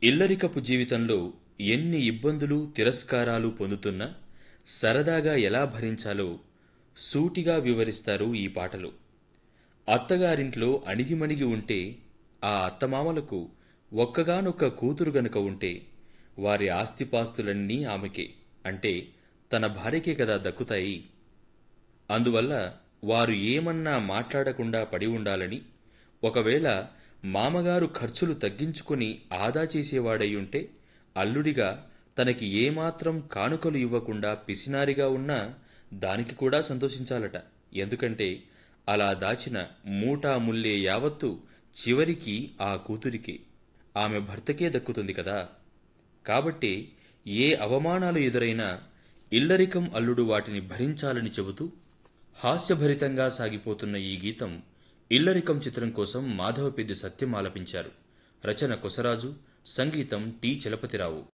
ఇల్లరికపు జీవితంలో ఎన్ని ఇబ్బందులు తిరస్కారాలు పొందుతున్నా సరదాగా ఎలా భరించాలో సూటిగా వివరిస్తారు ఈ పాటలు అత్తగారింట్లో అణిగిమణిగి ఉంటే ఆ అత్తమామలకు ఒక్కగానొక్క కూతురు గనుక ఉంటే వారి ఆస్తిపాస్తులన్నీ ఆమెకే అంటే తన భార్యకే కదా దక్కుతాయి అందువల్ల వారు ఏమన్నా మాట్లాడకుండా పడి ఉండాలని ఒకవేళ మామగారు ఖర్చులు తగ్గించుకుని ఆదా చేసేవాడయ్యుంటే అల్లుడిగా తనకి ఏమాత్రం కానుకలు ఇవ్వకుండా పిసినారిగా ఉన్నా దానికి కూడా సంతోషించాలట ఎందుకంటే అలా దాచిన మూటా ముల్లే యావత్తు చివరికి ఆ కూతురికే ఆమె భర్తకే దక్కుతుంది కదా కాబట్టి ఏ అవమానాలు ఎదురైనా ఇల్లరికం అల్లుడు వాటిని భరించాలని చెబుతూ హాస్యభరితంగా సాగిపోతున్న ఈ గీతం ఇల్లరికం చిత్రం కోసం మాధవపెద్ది సత్యం ఆలపించారు రచన కొసరాజు సంగీతం టి చలపతిరావు